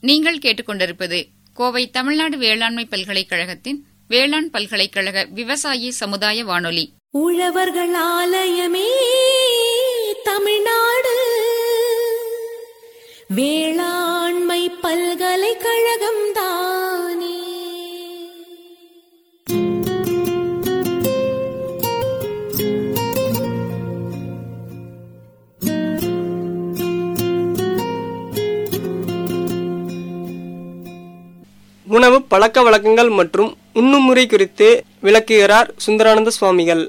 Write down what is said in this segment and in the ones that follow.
நீங்கள் கேட்டுக்கொண்டிருப்பது கோவை தமிழ்நாடு வேளாண்மை பல்கலைக்கழகத்தின் வேளாண் பல்கலைக்கழக விவசாயி சமுதாய வானொலி உழவர்கள் ஆலயமே தமிழ்நாடு வேளாண்மை பல்கலைக்கழகம் தானே உணவு பழக்க வழக்கங்கள் மற்றும் உண்ணும் முறை குறித்து விளக்குகிறார் சுந்தரானந்த சுவாமிகள்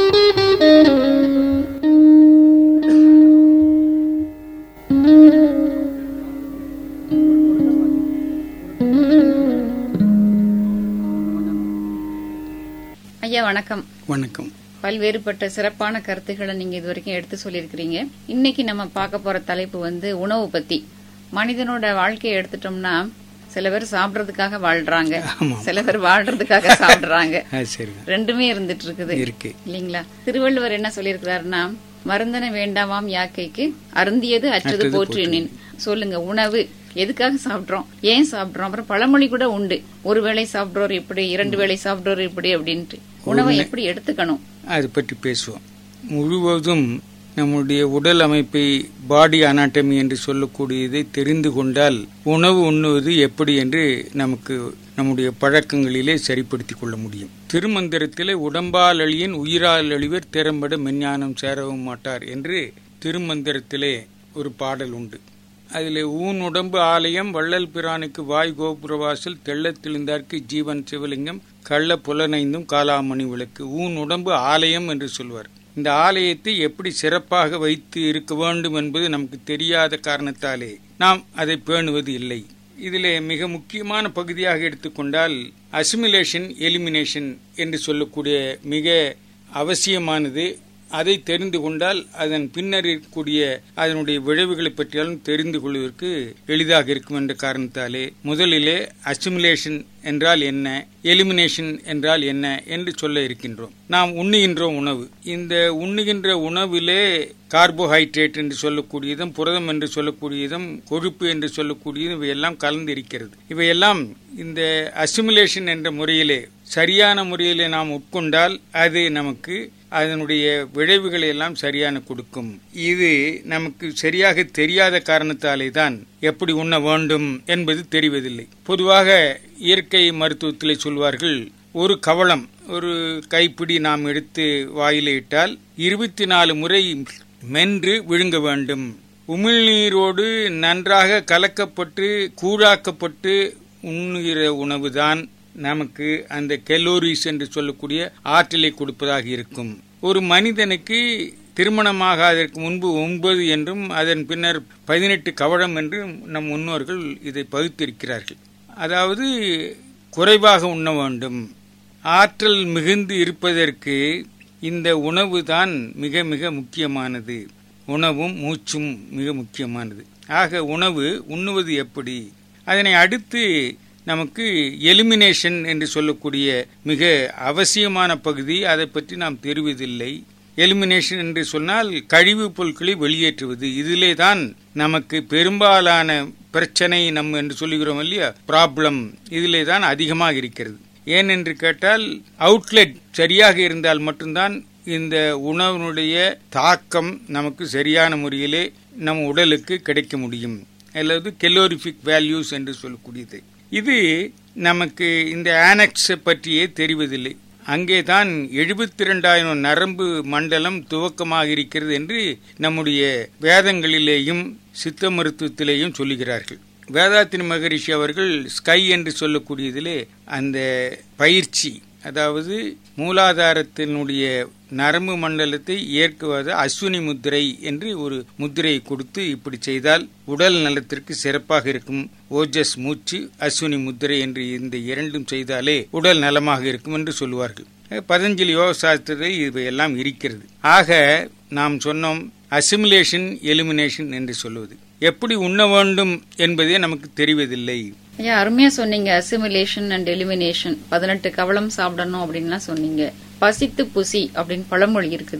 ஐயா வணக்கம் வணக்கம் பல்வேறுபட்ட சிறப்பான கருத்துக்களை நீங்க இது வரைக்கும் எடுத்து சொல்லியிருக்கிறீங்க இன்னைக்கு நம்ம பார்க்க போற தலைப்பு வந்து உணவு பத்தி மனிதனோட வாழ்க்கையை எடுத்துட்டோம்னா சில பேர் சாப்பிடறதுக்காக வாழ்றாங்க ஆமாம். சில பேர் வாழ்றதுக்காக சாப்பிடுறாங்க ஆ சரிங்க ரெண்டுமே இருந்துட்டு இருக்குது இருக்கு இல்லீங்களா திருவள்ளுவர் என்ன சொல்லியிருக்கிறாருன்னா மருந்தன வேண்டாமாம் யாக்கைக்கு அருந்தியது அற்றது அற்றது போற்றினேன் சொல்லுங்க உணவு எதுக்காக சாப்பிடுறோம் ஏன் சாப்பிடுறோம் அப்புறம் பழமொழி கூட உண்டு ஒரு வேளை சாப்பிடுறோர் இப்படி இரண்டு வேளை சாப்பிடுறோர் இப்படி அப்படின்ட்டு உணவை எப்படி எடுத்துக்கணும் அது பற்றி பேசுவோம் முழுவதும் நம்முடைய உடல் அமைப்பை பாடி அனாட்டமி என்று சொல்லக்கூடியதை தெரிந்து கொண்டால் உணவு உண்ணுவது எப்படி என்று நமக்கு நம்முடைய பழக்கங்களிலே சரிப்படுத்திக் கொள்ள முடியும் திருமந்திரத்திலே உடம்பால் அழியன் உயிரால் அழிவர் திறம்பட மெஞ்ஞானம் சேரவும் மாட்டார் என்று திருமந்திரத்திலே ஒரு பாடல் உண்டு அதிலே ஊன் உடம்பு ஆலயம் வள்ளல் பிரானுக்கு வாய் கோபுரவாசல் தெள்ளத் தெளிந்தார்க்கு ஜீவன் சிவலிங்கம் கள்ள புலனைந்தும் காலாமணி விளக்கு ஊன் உடம்பு ஆலயம் என்று சொல்வார் இந்த ஆலயத்தை எப்படி சிறப்பாக வைத்து இருக்க வேண்டும் என்பது நமக்கு தெரியாத காரணத்தாலே நாம் அதை பேணுவது இல்லை இதிலே மிக முக்கியமான பகுதியாக எடுத்துக்கொண்டால் அசிமிலேஷன் எலிமினேஷன் என்று சொல்லக்கூடிய மிக அவசியமானது அதை தெரிந்து கொண்டால் அதன் பின்னர் இருக்கக்கூடிய அதனுடைய விளைவுகளை பற்றியாலும் தெரிந்து கொள்வதற்கு எளிதாக இருக்கும் என்ற காரணத்தாலே முதலிலே அசிமுலேஷன் என்றால் என்ன எலிமினேஷன் என்றால் என்ன என்று சொல்ல இருக்கின்றோம் நாம் உண்ணுகின்ற உணவு இந்த உண்ணுகின்ற உணவிலே கார்போஹைட்ரேட் என்று சொல்லக்கூடியதும் புரதம் என்று சொல்லக்கூடியதும் கொழுப்பு என்று சொல்லக்கூடியதும் இவையெல்லாம் கலந்து இருக்கிறது இவையெல்லாம் இந்த அசிமுலேஷன் என்ற முறையிலே சரியான முறையிலே நாம் உட்கொண்டால் அது நமக்கு அதனுடைய விளைவுகளை எல்லாம் சரியான கொடுக்கும் இது நமக்கு சரியாக தெரியாத காரணத்தாலே தான் எப்படி உண்ண வேண்டும் என்பது தெரிவதில்லை பொதுவாக இயற்கை மருத்துவத்திலே சொல்வார்கள் ஒரு கவளம் ஒரு கைப்பிடி நாம் எடுத்து வாயில இட்டால் இருபத்தி நாலு முறை மென்று விழுங்க வேண்டும் உமிழ்நீரோடு நன்றாக கலக்கப்பட்டு கூழாக்கப்பட்டு உண்ணுகிற உணவுதான் நமக்கு அந்த கெலோரிஸ் என்று சொல்லக்கூடிய ஆற்றலை கொடுப்பதாக இருக்கும் ஒரு மனிதனுக்கு திருமணமாகாததற்கு முன்பு ஒன்பது என்றும் அதன் பின்னர் பதினெட்டு கவடம் என்றும் நம் முன்னோர்கள் இதை பகுத்திருக்கிறார்கள் அதாவது குறைவாக உண்ண வேண்டும் ஆற்றல் மிகுந்து இருப்பதற்கு இந்த உணவு தான் மிக மிக முக்கியமானது உணவும் மூச்சும் மிக முக்கியமானது ஆக உணவு உண்ணுவது எப்படி அதனை அடுத்து நமக்கு எலிமினேஷன் என்று சொல்லக்கூடிய மிக அவசியமான பகுதி அதை பற்றி நாம் தெரிவதில்லை எலிமினேஷன் என்று சொன்னால் கழிவுப் பொருட்களை வெளியேற்றுவது இதிலே தான் நமக்கு பெரும்பாலான பிரச்சனை நம்ம என்று சொல்லுகிறோம் இல்லையா ப்ராப்ளம் இதிலே தான் அதிகமாக இருக்கிறது ஏன் என்று கேட்டால் அவுட்லெட் சரியாக இருந்தால் மட்டும்தான் இந்த உணவினுடைய தாக்கம் நமக்கு சரியான முறையிலே நம் உடலுக்கு கிடைக்க முடியும் அல்லது கெலோரிஃபிக் வேல்யூஸ் என்று சொல்லக்கூடியது இது நமக்கு இந்த ஆனக்ஸ் பற்றியே தெரிவதில்லை அங்கே தான் எழுபத்தி இரண்டாயிரம் நரம்பு மண்டலம் துவக்கமாக இருக்கிறது என்று நம்முடைய வேதங்களிலேயும் சித்த மருத்துவத்திலேயும் சொல்லுகிறார்கள் வேதாத்திரி மகரிஷி அவர்கள் ஸ்கை என்று சொல்லக்கூடியதிலே அந்த பயிற்சி அதாவது மூலாதாரத்தினுடைய நரம்பு மண்டலத்தை இயக்குவது அஸ்வினி முத்திரை என்று ஒரு முத்திரையை கொடுத்து இப்படி செய்தால் உடல் நலத்திற்கு சிறப்பாக இருக்கும் ஓஜஸ் மூச்சு அஸ்வினி முத்திரை என்று இந்த இரண்டும் செய்தாலே உடல் நலமாக இருக்கும் என்று சொல்லுவார்கள் பதஞ்சலி யோக சாஸ்திரத்தில் இவையெல்லாம் இருக்கிறது ஆக நாம் சொன்னோம் அசிமுலேஷன் எலிமினேஷன் என்று சொல்லுவது எப்படி உண்ண வேண்டும் என்பதே நமக்கு தெரிவதில்லை ஐயா அருமையா சொன்னீங்க அசிமுலேஷன் அண்ட் எலிமினேஷன் பதினெட்டு கவளம் சாப்பிடணும் அப்படின்லாம் சொன்னீங்க பசித்து புசி அப்படின்னு பழமொழி இருக்குது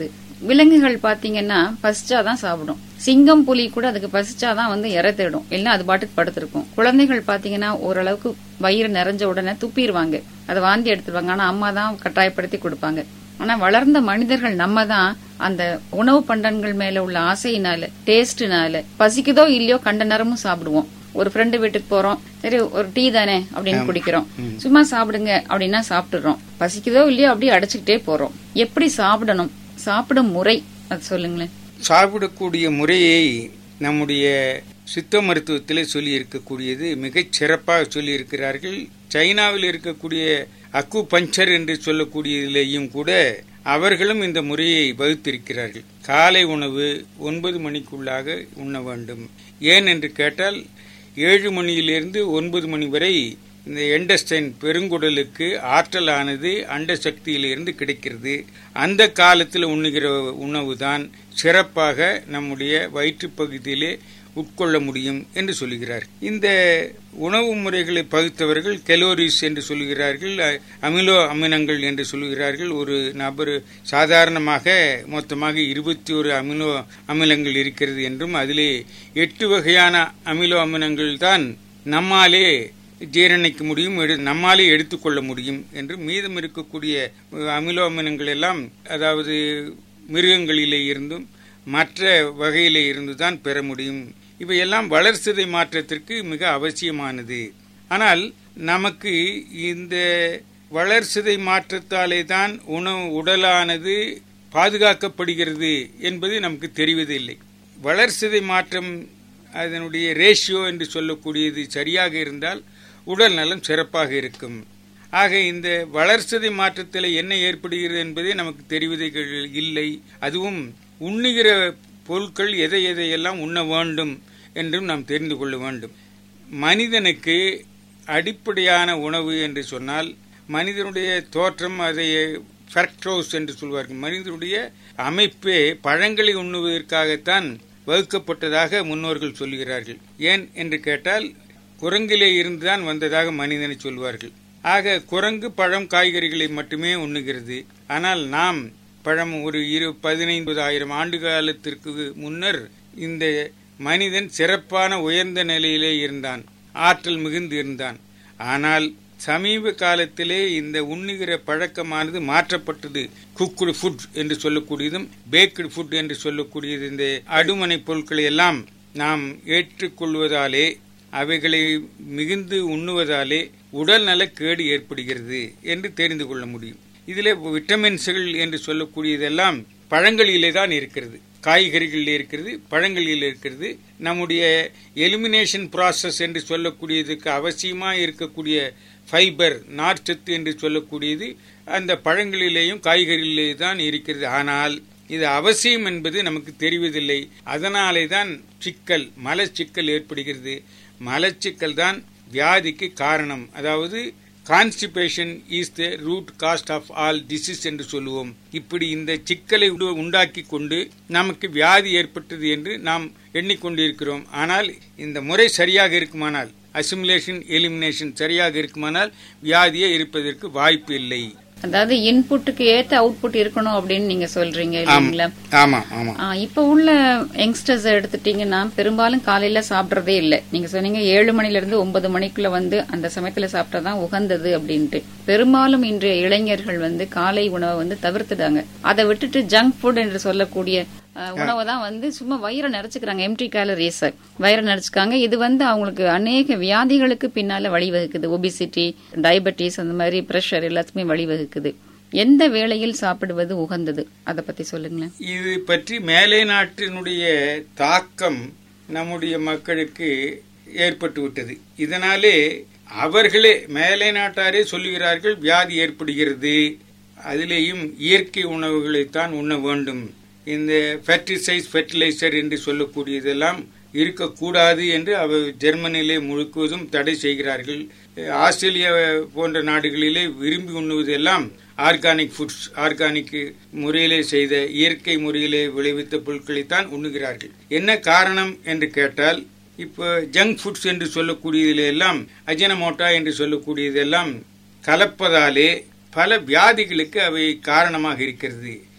விலங்குகள் பாத்தீங்கன்னா பசிச்சாதான் சாப்பிடும் சிங்கம் புலி கூட அதுக்கு பசிச்சாதான் வந்து இறை தேடும் இல்லைன்னா அது பாட்டுக்கு படுத்திருக்கும் குழந்தைகள் பாத்தீங்கன்னா ஓரளவுக்கு வயிறு நிறைஞ்ச உடனே துப்பிடுவாங்க அதை வாந்தி எடுத்துருவாங்க ஆனா அம்மா தான் கட்டாயப்படுத்தி கொடுப்பாங்க ஆனா வளர்ந்த மனிதர்கள் நம்ம தான் அந்த உணவு பண்டங்கள் மேல உள்ள ஆசையினால டேஸ்ட்னால பசிக்குதோ இல்லையோ கண்ட நேரமும் சாப்பிடுவோம் ஒரு ஃப்ரெண்டு வீட்டுக்கு போறோம் சரி ஒரு டீ தானே அப்படின்னு குடிக்கிறோம் சும்மா சாப்பிடுங்க அப்படின்னா சாப்பிட்டுறோம் பசிக்குதோ இல்லையோ அப்படியே அடைச்சுக்கிட்டே போறோம் எப்படி சாப்பிடணும் சாப்பிடும் முறை அது சொல்லுங்களேன் சாப்பிடக்கூடிய முறையை நம்முடைய சித்த மருத்துவத்திலே சொல்லி இருக்கக்கூடியது மிகச் சிறப்பாக சொல்லி இருக்கிறார்கள் சைனாவில் இருக்கக்கூடிய அக்கு பஞ்சர் என்று சொல்லக்கூடியதிலேயும் கூட அவர்களும் இந்த முறையை வகுத்திருக்கிறார்கள் காலை உணவு ஒன்பது மணிக்குள்ளாக உண்ண வேண்டும் ஏன் என்று கேட்டால் ஏழு மணியிலிருந்து ஒன்பது மணி வரை இந்த எண்டஸ்டைன் பெருங்குடலுக்கு ஆற்றலானது அண்ட சக்தியிலிருந்து கிடைக்கிறது அந்த காலத்தில் உண்ணுகிற உணவு தான் சிறப்பாக நம்முடைய வயிற்றுப் பகுதியிலே உட்கொள்ள முடியும் என்று சொல்லுகிறார் இந்த உணவு முறைகளை பகுத்தவர்கள் கெலோரிஸ் என்று சொல்லுகிறார்கள் அ- அமிலோ அமினங்கள் என்று சொல்லுகிறார்கள் ஒரு நபர் சாதாரணமாக மொத்தமாக இருபத்தி ஒரு அமினோ அமிலங்கள் இருக்கிறது என்றும் அதிலே எட்டு வகையான அமிலோ அமினங்கள் தான் நம்மாலே ஜீரணிக்க முடியும் எடு- நம்மாலே எடுத்துக்கொள்ள முடியும் என்று மீதம் இருக்கக்கூடிய அஹ், அமிலோ அமினங்கள் எல்லாம் அதாவது மிருகங்களிலே இருந்தும் மற்ற வகையிலே இருந்து தான் பெற முடியும் இவையெல்லாம் வளர்சிதை மாற்றத்திற்கு மிக அவசியமானது ஆனால் நமக்கு இந்த வளர்சிதை மாற்றத்தாலே தான் உணவு உடலானது பாதுகாக்கப்படுகிறது என்பது நமக்கு தெரிவதில்லை வளர்சிதை மாற்றம் அதனுடைய ரேஷியோ என்று சொல்லக்கூடியது சரியாக இருந்தால் உடல் நலம் சிறப்பாக இருக்கும் ஆக இந்த வளர்சிதை மாற்றத்தில் என்ன ஏற்படுகிறது என்பதே நமக்கு தெரிவதே இல்லை அதுவும் உண்ணுகிற பொருட்கள் எதை எதையெல்லாம் உண்ண வேண்டும் என்றும் நாம் தெரிந்து கொள்ள வேண்டும் மனிதனுக்கு அடிப்படையான உணவு என்று சொன்னால் மனிதனுடைய தோற்றம் அதை ஃபர்க்டோஸ் என்று சொல்வார்கள் மனிதனுடைய அமைப்பே பழங்களை உண்ணுவதற்காகத்தான் வகுக்கப்பட்டதாக முன்னோர்கள் சொல்லுகிறார்கள் ஏன் என்று கேட்டால் குரங்கிலே இருந்துதான் வந்ததாக மனிதனை சொல்வார்கள் ஆக குரங்கு பழம் காய்கறிகளை மட்டுமே உண்ணுகிறது ஆனால் நாம் பழம் ஒரு இரு பதினைந்து ஆயிரம் ஆண்டு காலத்திற்கு முன்னர் இந்த மனிதன் சிறப்பான உயர்ந்த நிலையிலே இருந்தான் ஆற்றல் மிகுந்து இருந்தான் ஆனால் சமீப காலத்திலே இந்த உண்ணுகிற பழக்கமானது மாற்றப்பட்டது குக்குடு ஃபுட் என்று சொல்லக்கூடியதும் பேக்கடு ஃபுட் என்று சொல்லக்கூடியது இந்த அடுமனை பொருட்களை எல்லாம் நாம் ஏற்றுக்கொள்வதாலே அவைகளை மிகுந்து உண்ணுவதாலே உடல் நல கேடு ஏற்படுகிறது என்று தெரிந்து கொள்ள முடியும் இதிலே விட்டமின்ஸ்கள் என்று சொல்லக்கூடியதெல்லாம் பழங்களிலே தான் இருக்கிறது காய்கறிகளில் இருக்கிறது பழங்களில் இருக்கிறது நம்முடைய எலிமினேஷன் ப்ராசஸ் என்று சொல்லக்கூடியதுக்கு அவசியமாக இருக்கக்கூடிய ஃபைபர் நார்ச்சத்து என்று சொல்லக்கூடியது அந்த பழங்களிலேயும் காய்கறிகளிலே தான் இருக்கிறது ஆனால் இது அவசியம் என்பது நமக்கு தெரிவதில்லை அதனாலே தான் சிக்கல் மலச்சிக்கல் ஏற்படுகிறது மலச்சிக்கல் தான் வியாதிக்கு காரணம் அதாவது constipation is the root cause of all disease என்று சொல்லுவோம் இப்படி இந்த சிக்கலை உண்டு- உண்டாக்கி கொண்டு நமக்கு வியாதி ஏற்பட்டது என்று நாம் எண்ணிக்கொண்டிருக்கிறோம் ஆனால் இந்த முறை சரியாக இருக்குமானால் அசிமுலேஷன் எலிமினேஷன் சரியாக இருக்குமானால் வியாதியே இருப்பதற்கு வாய்ப்பு இல்லை அதாவது இன்புட்டுக்கு ஏத்த அவுட்புட் இருக்கணும் அப்படின்னு நீங்க சொல்றீங்க இல்லைங்களா ஆமா ஆமா ஆ, இப்ப உள்ள யங்ஸ்டர்ஸ் எடுத்துட்டீங்கன்னா பெரும்பாலும் காலையில சாப்பிடுறதே இல்ல நீங்க சொன்னீங்க ஏழு மணில இருந்து ஒன்பது மணிக்குள்ள வந்து அந்த சமயத்துல சாப்பிட்டாதான் உகந்தது அப்படின்ட்டு பெரும்பாலும் இன்றைய இளைஞர்கள் வந்து காலை உணவை வந்து தவிர்த்துட்டாங்க அதை விட்டுட்டு ஜங்க் ஃபுட் என்று சொல்லக்கூடிய அஹ், உணவை தான் வந்து சும்மா வயிறை நிறைச்சுக்கிறாங்க எம்டி கேலரிஸ் வயிறை நிறைச்சுக்காங்க இது வந்து அவங்களுக்கு அநேக வியாதிகளுக்கு பின்னால வழிவகுக்குது ஒபிசிட்டி டயபெட்டிஸ் அந்த மாதிரி பிரஷர் எல்லாத்துக்குமே வழிவகுக்குது எந்த வேளையில் சாப்பிடுவது உகந்தது அதை பத்தி சொல்லுங்களேன் இது பற்றி மேலை நாட்டினுடைய தாக்கம் நம்முடைய மக்களுக்கு ஏற்பட்டு விட்டது இதனாலே அவர்களே மேலை நாட்டாரே சொல்லுகிறார்கள் வியாதி ஏற்படுகிறது அதிலேயும் இயற்கை உணவுகளைத்தான் உண்ண வேண்டும் இந்த ஃபெர்டிசைஸ் ஃபெர்டிலைசர் என்று சொல்லக்கூடியதெல்லாம் இருக்கக்கூடாது என்று அவர் ஜெர்மனியிலே முழுக்குவதும் தடை செய்கிறார்கள் ஆஸ்திரேலியா போன்ற நாடுகளிலே விரும்பி உண்ணுவதெல்லாம் ஆர்கானிக் ஃபுட்ஸ் ஆர்கானிக் முறையிலே செய்த இயற்கை முறையிலே விளைவித்த பொருட்களைத்தான் உண்ணுகிறார்கள் என்ன காரணம் என்று கேட்டால் இப்போ ஜங்க் ஃபுட்ஸ் என்று சொல்லக்கூடியதில் எல்லாம் அஜனமோட்டா என்று சொல்லக்கூடியதெல்லாம் கலப்பதாலே பல வியாதிகளுக்கு அவை காரணமாக இருக்கிறது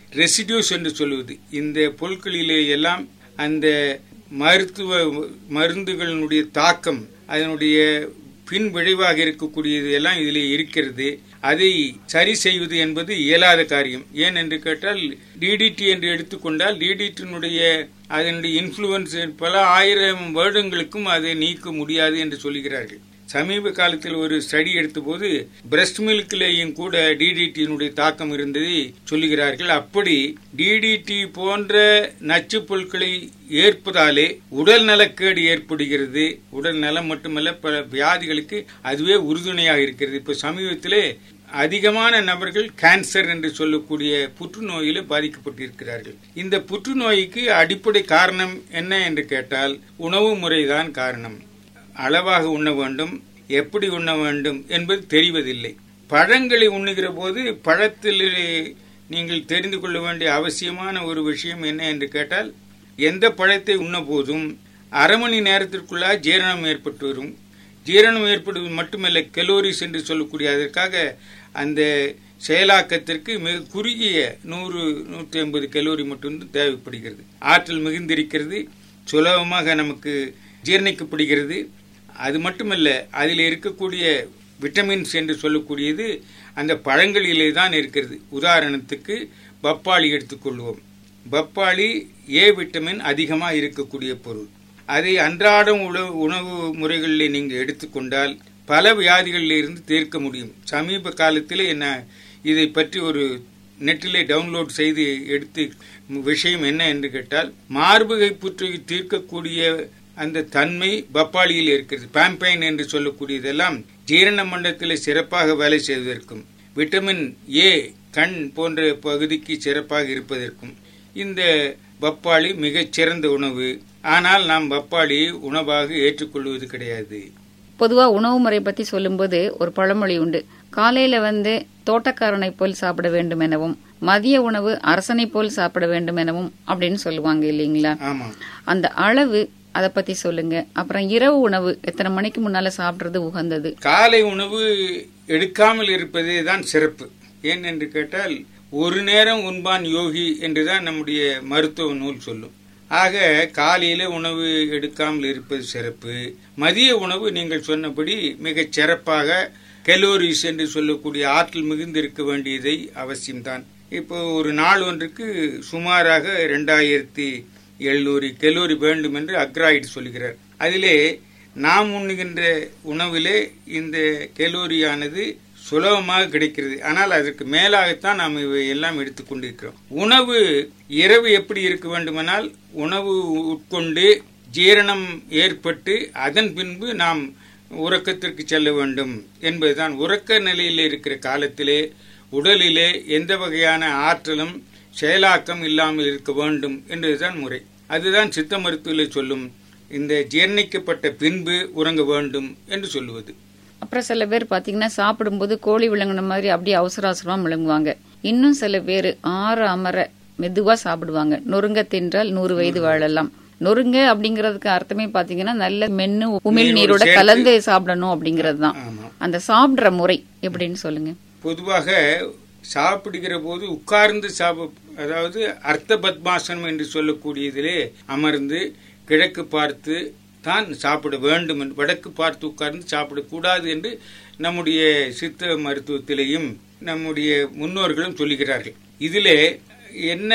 ரெசிடியூஸ் என்று சொல்லுவது இந்த பொருட்களிலே எல்லாம் அந்த மருத்துவ மருந்துகளினுடைய தாக்கம் அதனுடைய பின் விளைவாக இருக்கக்கூடியது எல்லாம் இதிலே இருக்கிறது அதை சரி செய்வது என்பது இயலாத காரியம் ஏன் என்று கேட்டால் டிடிடி என்று எடுத்துக்கொண்டால் டிடிடியினுடைய அதனுடைய இன்ஃப்ளூயன்ஸ் பல ஆயிரம் வருடங்களுக்கும் அதை நீக்க முடியாது என்று சொல்லுகிறார்கள் சமீப காலத்தில் ஒரு ஸ்டடி எடுத்தபோது பிரஸ்ட் மில்க்லேயும் கூட டிடிடியினுடைய தாக்கம் இருந்ததை சொல்லுகிறார்கள் அப்படி டிடிடி போன்ற நச்சு பொருட்களை ஏற்பதாலே உடல் நலக்கேடு ஏற்படுகிறது உடல் நலம் மட்டுமல்ல பல வியாதிகளுக்கு அதுவே உறுதுணையாக இருக்கிறது இப்ப சமீபத்திலே அதிகமான நபர்கள் கேன்சர் என்று சொல்லக்கூடிய புற்றுநோயில பாதிக்கப்பட்டிருக்கிறார்கள் இந்த புற்றுநோய்க்கு அடிப்படை காரணம் என்ன என்று கேட்டால் உணவு முறைதான் காரணம் அளவாக உண்ண வேண்டும் எப்படி உண்ண வேண்டும் என்பது தெரிவதில்லை பழங்களை உண்ணுகிற போது பழத்தில் நீங்கள் தெரிந்து கொள்ள வேண்டிய அவசியமான ஒரு விஷயம் என்ன என்று கேட்டால் எந்த பழத்தை உண்ண போதும் அரை மணி நேரத்திற்குள்ளா ஜீரணம் ஏற்பட்டு வரும் ஜீரணம் ஏற்படுவது மட்டுமல்ல கெலோரிஸ் என்று சொல்லக்கூடிய அதற்காக அந்த செயலாக்கத்திற்கு மிக குறுகிய நூறு நூற்றி ஐம்பது கலோரி மட்டும் தேவைப்படுகிறது ஆற்றல் மிகுந்திருக்கிறது சுலபமாக நமக்கு ஜீரணிக்கப்படுகிறது அது மட்டுமல்ல அதில் இருக்கக்கூடிய விட்டமின்ஸ் என்று சொல்லக்கூடியது அந்த பழங்களிலே தான் இருக்கிறது உதாரணத்துக்கு பப்பாளி எடுத்துக்கொள்வோம் பப்பாளி ஏ விட்டமின் அதிகமாக இருக்கக்கூடிய பொருள் அதை அன்றாடம் உணவு உணவு முறைகளில் நீங்கள் எடுத்துக்கொண்டால் பல வியாதிகளில் இருந்து தீர்க்க முடியும் சமீப காலத்தில் என்ன இதை பற்றி ஒரு நெட்டிலே டவுன்லோட் செய்து எடுத்து விஷயம் என்ன என்று கேட்டால் மார்பகை புற்றுகை தீர்க்கக்கூடிய அந்த தன்மை பப்பாளியில் இருக்கிறது பாம்பைன் என்று சொல்லக்கூடியதெல்லாம் ஜீரண மண்டலத்தில் சிறப்பாக வேலை செய்வதற்கும் விட்டமின் ஏ கண் போன்ற பகுதிக்கு சிறப்பாக இருப்பதற்கும் இந்த பப்பாளி மிகச் சிறந்த உணவு ஆனால் நாம் பப்பாளியை உணவாக ஏற்றுக்கொள்வது கிடையாது பொதுவா உணவு முறை பத்தி சொல்லும்போது ஒரு பழமொழி உண்டு காலையில வந்து தோட்டக்காரனை போல் சாப்பிட வேண்டும் எனவும் மதிய உணவு அரசனை போல் சாப்பிட வேண்டும் எனவும் அப்படின்னு சொல்லுவாங்க இல்லைங்களா ஆமா அந்த அளவு அத பத்தி சொல்லுங்க அப்புறம் இரவு உணவு எத்தனை மணிக்கு முன்னால சாப்பிடுறது உகந்தது காலை உணவு எடுக்காமல் இருப்பதே தான் சிறப்பு ஏன் என்று கேட்டால் ஒரு நேரம் உண்பான் யோகி என்றுதான் நம்முடைய மருத்துவ நூல் சொல்லும் ஆக காலையில உணவு எடுக்காமல் இருப்பது சிறப்பு மதிய உணவு நீங்கள் சொன்னபடி மிகச் சிறப்பாக கெலோரிஸ் என்று சொல்லக்கூடிய ஆற்றல் மிகுந்து இருக்க வேண்டியதை அவசியம்தான் இப்போ ஒரு நாள் ஒன்றுக்கு சுமாராக இரண்டாயிரத்தி எழுநூறு கெலோரி வேண்டும் என்று அக்ராய்டு சொல்கிறார் அதிலே நாம் உண்ணுகின்ற உணவிலே இந்த கெலோரியானது சுலபமாக கிடைக்கிறது ஆனால் அதற்கு மேலாகத்தான் நாம் இவை எல்லாம் எடுத்துக்கொண்டிருக்கிறோம் உணவு இரவு எப்படி இருக்க வேண்டுமானால் உணவு உட்கொண்டு ஜீரணம் ஏற்பட்டு அதன் பின்பு நாம் உறக்கத்திற்கு செல்ல வேண்டும் என்பதுதான் உறக்க நிலையில் இருக்கிற காலத்திலே உடலிலே எந்த வகையான ஆற்றலும் செயலாக்கம் இல்லாமல் இருக்க வேண்டும் என்பதுதான் முறை அதுதான் சித்த மருத்துவத்தில் சொல்லும் இந்த ஜீர்ணிக்கப்பட்ட பின்பு உறங்க வேண்டும் என்று சொல்லுவது அப்புறம் சில பேர் பாத்தீங்கன்னா சாப்பிடும்போது கோழி விழுங்கின மாதிரி அப்படியே அவசர அவசரமா விழுங்குவாங்க இன்னும் சில பேர் ஆற அமர மெதுவா சாப்பிடுவாங்க நொறுங்க தின்றால் நூறு வயது வாழலாம் நொறுங்க அப்படிங்கறதுக்கு அர்த்தமே பாத்தீங்கன்னா நல்ல மென்னு உமிழ் நீரோட சேர்த்து. கலந்து சாப்பிடணும் அப்படிங்கிறது தான் ஆமா அந்த சாப்பிடுற முறை எப்படின்னு சொல்லுங்க பொதுவாக சாப்பிடுகிற போது உட்கார்ந்து சாப்ப அதாவது அர்த்த பத்மாசனம் என்று சொல்லக்கூடியதிலே அமர்ந்து கிழக்கு பார்த்து தான் சாப்பிட வேண்டும் என்று வடக்கு பார்த்து உட்கார்ந்து சாப்பிடக்கூடாது என்று நம்முடைய சித்த மருத்துவத்திலேயும் நம்முடைய முன்னோர்களும் சொல்லுகிறார்கள் இதிலே என்ன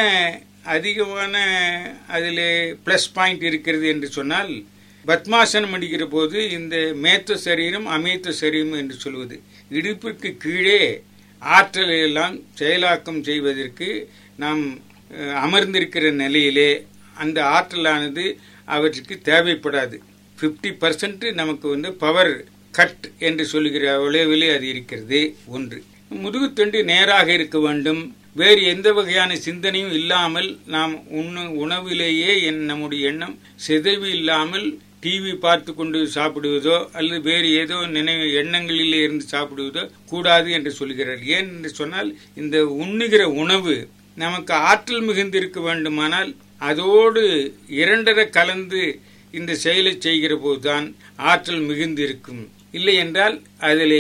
அதிகமான அதிலே பிளஸ் பாயிண்ட் இருக்கிறது என்று சொன்னால் பத்மாசனம் அடிக்கிற போது இந்த மேத்த சரீரம் அமேத்த சரீரம் என்று சொல்வது இடுப்பிற்கு கீழே ஆற்றலை எல்லாம் செயலாக்கம் செய்வதற்கு நாம் அஹ், அமர்ந்திருக்கிற நிலையிலே அந்த ஆற்றலானது அவற்றுக்கு தேவைப்படாது 50% பர்சன்ட் நமக்கு வந்து பவர் கட் என்று சொல்லுகிற விளைவிலே அது இருக்கிறது ஒன்று முதுகுத்தண்டு நேராக இருக்க வேண்டும் வேறு எந்த வகையான சிந்தனையும் இல்லாமல் நாம் உண்ணு உணவிலேயே என் நம்முடைய எண்ணம் சிதைவு இல்லாமல் டிவி பார்த்து கொண்டு சாப்பிடுவதோ அல்லது வேறு ஏதோ நினைவு எண்ணங்களிலே இருந்து சாப்பிடுவதோ கூடாது என்று சொல்கிறார் ஏன் என்று சொன்னால் இந்த உண்ணுகிற உணவு நமக்கு ஆற்றல் மிகுந்து இருக்க வேண்டுமானால் அதோடு இரண்டரை கலந்து இந்த செயலை செய்கிற போதுதான் ஆற்றல் மிகுந்து இருக்கும் இல்லை என்றால் அதிலே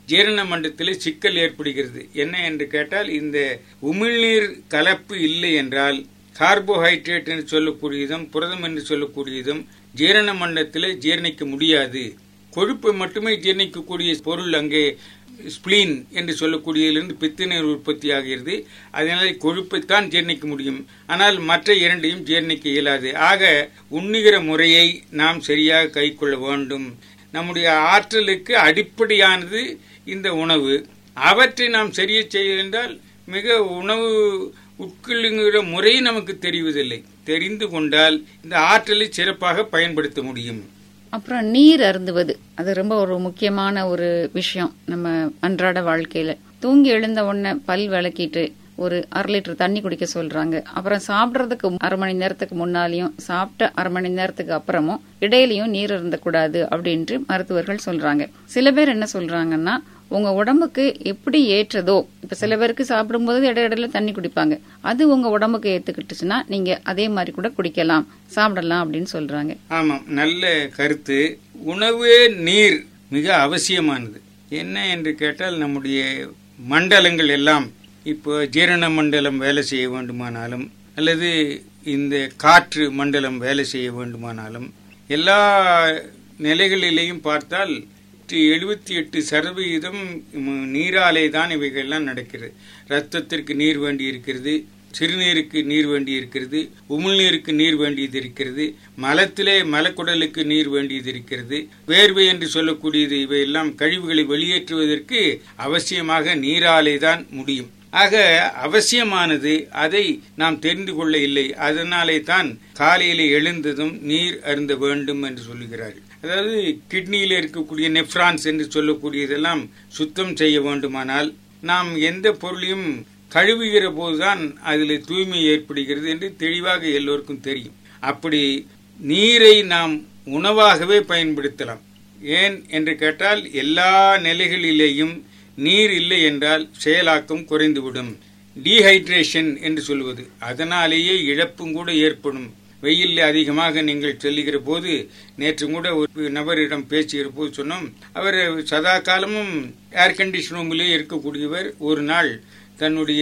ஜீரண மண்டலத்தில் சிக்கல் ஏற்படுகிறது என்ன என்று கேட்டால் இந்த உமிழ்நீர் கலப்பு இல்லை என்றால் கார்போஹைட்ரேட் என்று சொல்லக்கூடியதும் புரதம் என்று சொல்லக்கூடியதும் ஜீரண மண்டலத்தில் ஜீரணிக்க முடியாது கொழுப்பை மட்டுமே ஜீரணிக்கக்கூடிய பொருள் அங்கே ஸ்பிளீன் என்று சொல்லக்கூடியதிலிருந்து பித்துநீர் உற்பத்தி ஆகிறது அதனால் கொழுப்பைத்தான் ஜீரணிக்க முடியும் ஆனால் மற்ற இரண்டையும் ஜீரணிக்க இயலாது ஆக உண்ணுகிற முறையை நாம் சரியாக கைக்கொள்ள வேண்டும் நம்முடைய ஆற்றலுக்கு அடிப்படையானது இந்த உணவு அவற்றை நாம் சரியா செய்ய என்றால் மிக உணவு உட்கொள்ளுங்கிற முறை நமக்கு தெரிவதில்லை தெரிந்து கொண்டால் இந்த ஆற்றலை சிறப்பாக பயன்படுத்த முடியும் அப்புறம் நீர் அருந்துவது அது ரொம்ப ஒரு முக்கியமான ஒரு விஷயம் நம்ம அன்றாட வாழ்க்கையில தூங்கி எழுந்த உடனே பல் விளக்கிட்டு ஒரு அரை லிட்டர் தண்ணி குடிக்க சொல்றாங்க அப்புறம் சாப்பிடுறதுக்கு அரை மணி நேரத்துக்கு முன்னாலையும் சாப்பிட்ட அரை மணி நேரத்துக்கு அப்புறமும் இடையிலையும் நீர் அருந்தக்கூடாது அப்படின்ட்டு மருத்துவர்கள் சொல்றாங்க சில பேர் என்ன சொல்றாங்கன்னா உங்க உடம்புக்கு எப்படி ஏற்றதோ இப்ப சில பேருக்கு சாப்பிடும்போது இடையிடையில தண்ணி குடிப்பாங்க அது உங்க உடம்புக்கு ஏத்துக்கிட்டுச்சுன்னா நீங்க அதே மாதிரி கூட குடிக்கலாம் சாப்பிடலாம் அப்படின்னு சொல்றாங்க ஆமாம் நல்ல கருத்து உணவே நீர் மிக அவசியமானது என்ன என்று கேட்டால் நம்முடைய மண்டலங்கள் எல்லாம் இப்போ ஜீரண மண்டலம் வேலை செய்ய வேண்டுமானாலும் அல்லது இந்த காற்று மண்டலம் வேலை செய்ய வேண்டுமானாலும் எல்லா நிலைகளிலேயும் பார்த்தால் எழுபத்தி எட்டு சதவிகிதம் நீராலே தான் இவைகள்லாம் நடக்கிறது ரத்தத்திற்கு நீர் வேண்டி இருக்கிறது சிறுநீருக்கு நீர் வேண்டி இருக்கிறது உமிழ்நீருக்கு நீர் வேண்டியது இருக்கிறது மலத்திலே மலக்குடலுக்கு நீர் வேண்டியது இருக்கிறது வேர்வை என்று சொல்லக்கூடியது இவையெல்லாம் கழிவுகளை வெளியேற்றுவதற்கு அவசியமாக நீராலே தான் முடியும் ஆக அவசியமானது அதை நாம் தெரிந்து கொள்ள இல்லை அதனாலே தான் காலையில எழுந்ததும் நீர் அருந்த வேண்டும் என்று சொல்லுகிறார்கள் அதாவது கிட்னியில் இருக்கக்கூடிய நெஃப்ரான்ஸ் என்று சொல்லக்கூடியதெல்லாம் சுத்தம் செய்ய வேண்டுமானால் நாம் எந்த பொருளையும் கழுவுகிற போதுதான் அதில் தூய்மை ஏற்படுகிறது என்று தெளிவாக எல்லோருக்கும் தெரியும் அப்படி நீரை நாம் உணவாகவே பயன்படுத்தலாம் ஏன் என்று கேட்டால் எல்லா நிலைகளிலேயும் நீர் இல்லை என்றால் செயலாக்கம் குறைந்துவிடும் டீஹைட்ரேஷன் என்று சொல்வது அதனாலேயே இழப்பும் கூட ஏற்படும் வெயிலில் அதிகமாக நீங்கள் செல்லுகிற போது நேற்று கூட ஒரு நபரிடம் பேசுகிற போது சொன்னோம் அவர் சதா காலமும் ஏர் கண்டிஷன் ரூமிலே இருக்கக்கூடியவர் ஒரு நாள் தன்னுடைய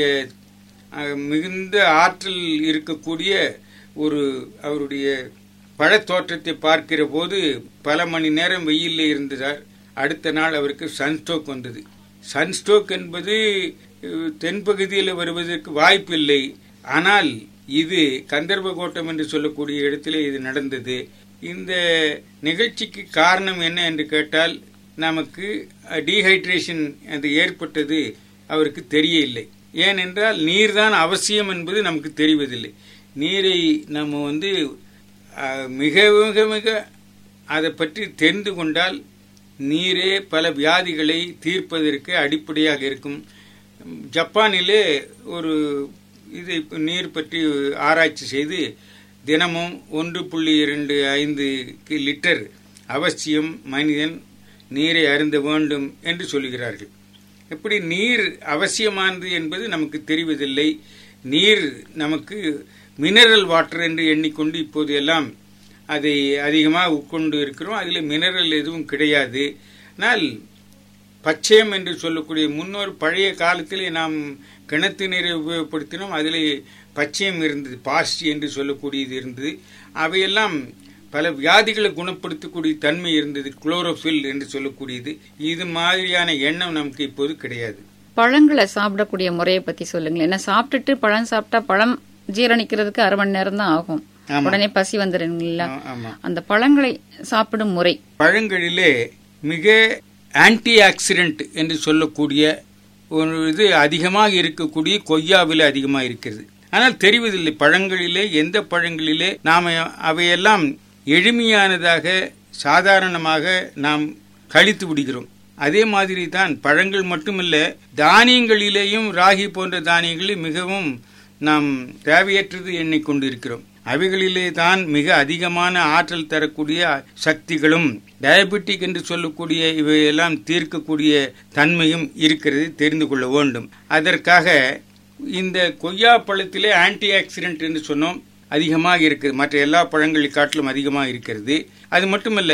மிகுந்த ஆற்றல் இருக்கக்கூடிய ஒரு அவருடைய பழத்தோற்றத்தை பார்க்கிற போது பல மணி நேரம் வெயிலில் இருந்ததார் அடுத்த நாள் அவருக்கு சன்ஸ்ட்ரோக் வந்தது சன்ஸ்ட்ரோக் என்பது தென்பகுதியில் வருவதற்கு வாய்ப்பில்லை ஆனால் இது கந்தர்வகோட்டம் என்று சொல்லக்கூடிய இடத்திலே இது நடந்தது இந்த நிகழ்ச்சிக்கு காரணம் என்ன என்று கேட்டால் நமக்கு டீஹைட்ரேஷன் அது ஏற்பட்டது அவருக்கு தெரியவில்லை ஏனென்றால் நீர்தான் அவசியம் என்பது நமக்கு தெரிவதில்லை நீரை நம்ம வந்து மிக மிக மிக அதை பற்றி தெரிந்து கொண்டால் நீரே பல வியாதிகளை தீர்ப்பதற்கு அடிப்படையாக இருக்கும் ஜப்பானிலே ஒரு இது நீர் பற்றி ஆராய்ச்சி செய்து தினமும் ஒன்று புள்ளி இரண்டு ஐந்து லிட்டர் அவசியம் மனிதன் நீரை அருந்த வேண்டும் என்று சொல்கிறார்கள் எப்படி நீர் அவசியமானது என்பது நமக்கு தெரிவதில்லை நீர் நமக்கு மினரல் வாட்டர் என்று எண்ணிக்கொண்டு இப்போது எல்லாம் அதை அதிகமாக உட்கொண்டு இருக்கிறோம் அதில் மினரல் எதுவும் கிடையாது ஆனால் பச்சையம் என்று சொல்லக்கூடிய முன்னோர் பழைய காலத்திலே நாம் கிணத்து நீரை உபயோகப்படுத்தினோம் அதில் பச்சையம் இருந்தது பாஸ்டி என்று சொல்லக்கூடியது இருந்தது அவையெல்லாம் பல வியாதிகளை குணப்படுத்தக்கூடிய தன்மை இருந்தது குளோரோஃபில் என்று சொல்லக்கூடியது இது மாதிரியான எண்ணம் நமக்கு இப்போது கிடையாது பழங்களை சாப்பிடக்கூடிய முறையை பத்தி சொல்லுங்களேன் என்ன சாப்பிட்டுட்டு பழம் சாப்பிட்டா பழம் ஜீரணிக்கிறதுக்கு அரை மணி நேரம் தான் ஆகும் உடனே பசி வந்துடுங்களா அந்த பழங்களை சாப்பிடும் முறை பழங்களிலே மிக ஆன்டி ஆக்சிடென்ட் என்று சொல்லக்கூடிய ஒரு இது அதிகமாக இருக்கக்கூடிய கொய்யாவில் அதிகமாக இருக்கிறது ஆனால் தெரிவதில்லை பழங்களிலே எந்த பழங்களிலே நாம் அவையெல்லாம் எளிமையானதாக சாதாரணமாக நாம் கழித்து விடுகிறோம் அதே மாதிரி தான் பழங்கள் மட்டுமல்ல தானியங்களிலேயும் ராகி போன்ற தானியங்களில் மிகவும் நாம் தேவையற்றது எண்ணிக்கொண்டிருக்கிறோம் அவைகளிலே தான் மிக அதிகமான ஆற்றல் தரக்கூடிய சக்திகளும் டயபெட்டிக் என்று சொல்லக்கூடிய இவையெல்லாம் தீர்க்கக்கூடிய தன்மையும் இருக்கிறது தெரிந்து கொள்ள வேண்டும் அதற்காக இந்த கொய்யா பழத்திலே ஆன்டி ஆக்சிடென்ட் என்று சொன்னோம் அதிகமாக இருக்குது மற்ற எல்லா பழங்களை காட்டிலும் அதிகமாக இருக்கிறது அது மட்டுமல்ல